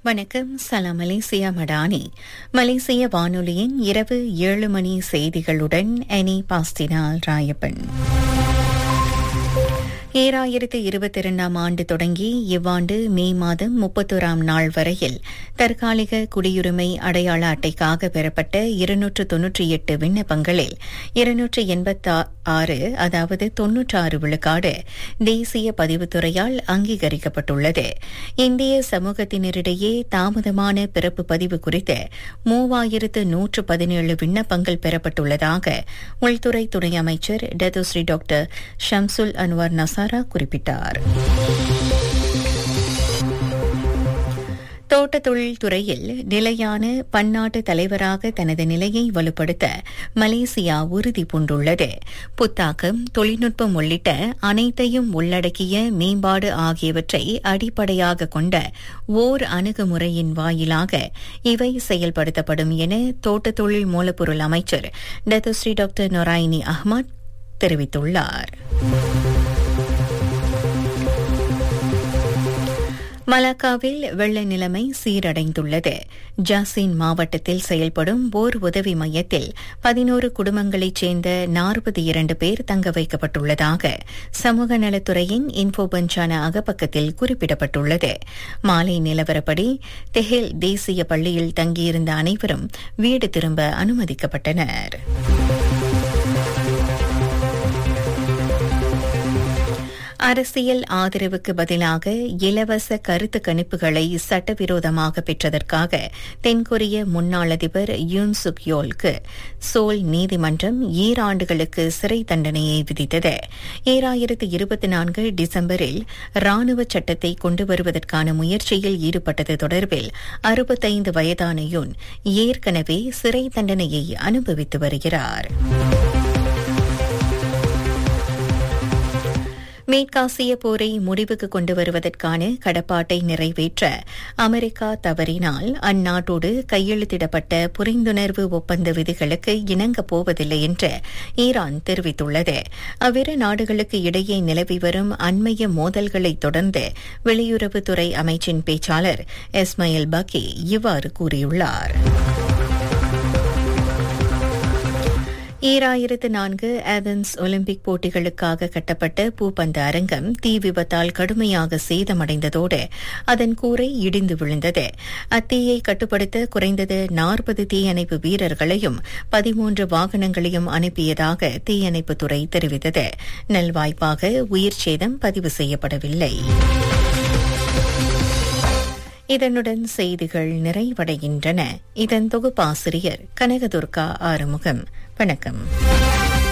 வணக்கம் சலாம் மலேசியா மடானி மலேசிய வானொலியின் இரவு ஏழு மணி செய்திகளுடன் அனி பாஸ்தினால் ராயப்பன் ஏழாயிரத்து இருபத்தி இரண்டாம் ஆண்டு தொடங்கி இவ்வாண்டு மே மாதம் முப்பத்தோராம் நாள் வரையில் தற்காலிக குடியுரிமை அடையாள அட்டைக்காக பெறப்பட்ட இருநூற்று தொன்னூற்றி எட்டு விண்ணப்பங்களில் இருநூற்று எண்பத்தி ஆறு அதாவது தொன்னூற்றாறு விழுக்காடு தேசிய பதிவுத்துறையால் அங்கீகரிக்கப்பட்டுள்ளது இந்திய சமூகத்தினரிடையே தாமதமான பிறப்பு பதிவு குறித்து மூவாயிரத்து நூற்று பதினேழு விண்ணப்பங்கள் பெறப்பட்டுள்ளதாக உள்துறை துணை அமைச்சர் Datuk Seri doctor Shamsul Anwar Nasar Sara குறிப்பிட்டார் தோட்ட தொழில் துறையில் நிலையான பன்னாட்டு தலைவராக தனது நிலையை வலுப்படுத்த மலேசியா உறுதி பூண்டுள்ளது புத்தாக்கம் தொழில்நுட்பம் உள்ளிட்ட அனைத்தையும் உள்ளடக்கிய மேம்பாடு ஆகியவற்றை அடிப்படையாக கொண்ட ஓர் அணுகுமுறையின் வாயிலாக இவை செயல்படுத்தப்படும் என தோட்ட தொழில் மூலப்பொருள் அமைச்சர் டத்துஸ்ரீ டாக்டர் நொராயினி அஹ்மத் தெரிவித்துள்ளார் மலாக்காவில் வெள்ள நிலைமை சீரடைந்துள்ளது ஜாசின் மாவட்டத்தில் செயல்படும் போர் உதவி மையத்தில் பதினோரு குடும்பங்களைச் சேர்ந்த நாற்பத்தி இரண்டு பேர் தங்க வைக்கப்பட்டுள்ளதாக சமூக நலத்துறையின் இன்ஃபோபஞ்சான அகப்பக்கத்தில் குறிப்பிடப்பட்டுள்ளது மாலை நிலவரப்படி தெஹில் தேசிய பள்ளியில் தங்கியிருந்த அனைவரும் வீடு திரும்ப அனுமதிக்கப்பட்டனர் அரசியல் ஆதரவுக்கு பதிலாக இலவச கருத்து கணிப்புகளை சட்டவிரோதமாக பெற்றதற்காக தென்கொரிய முன்னாள் அதிபர் யூன் சுக் யோல்க்கு சோல் நீதிமன்றம் ஈராண்டுகளுக்கு சிறை தண்டனையை விதித்தது ஈராயிரத்து இருபத்தி நான்கு டிசம்பரில் ராணுவ சட்டத்தை கொண்டு வருவதற்கான முயற்சியில் ஈடுபட்டது தொடர்பில் அறுபத்தைந்து வயதான யூன் ஏற்கனவே சிறை தண்டனையை அனுபவித்து வருகிறார் மேற்காசிய போரை முடிவுக்கு கொண்டு வருவதற்கான கடப்பாட்டை நிறைவேற்ற அமெரிக்கா தவறினால் அந்நாட்டோடு கையெழுத்திடப்பட்ட புரிந்துணர்வு ஒப்பந்த விதிகளுக்கு இணங்கப் போவதில்லை என்று ஈரான் தெரிவித்துள்ளது அவ்விரு நாடுகளுக்கு இடையே நிலவி வரும் அண்மைய மோதல்களை தொடர்ந்து வெளியுறவுத்துறை அமைச்சின் பேச்சாளர் இஸ்மாயில் பக்கி இவ்வாறு கூறியுள்ளார் ஈராயிரத்து நான்கு ஏதன்ஸ் ஒலிம்பிக் போட்டிகளுக்காக கட்டப்பட்ட பூப்பந்து அரங்கம் தீ விபத்தால் கடுமையாக சேதமடைந்ததோடு அதன் கூரை இடிந்து விழுந்தது அத்தீயை கட்டுப்படுத்த குறைந்தது நாற்பது தீயணைப்பு வீரர்களையும் பதிமூன்று வாகனங்களையும் அனுப்பியதாக தீயணைப்புத்துறை தெரிவித்தது நல்வாய்ப்பாக உயிர் சேதம் பதிவு செய்யப்படவில்லை இதனுடன் செய்திகள் நிறைவடைகின்றன இதன் தொகுப்பாசிரியர் கனகதுர்கா ஆறுமுகம் வணக்கம்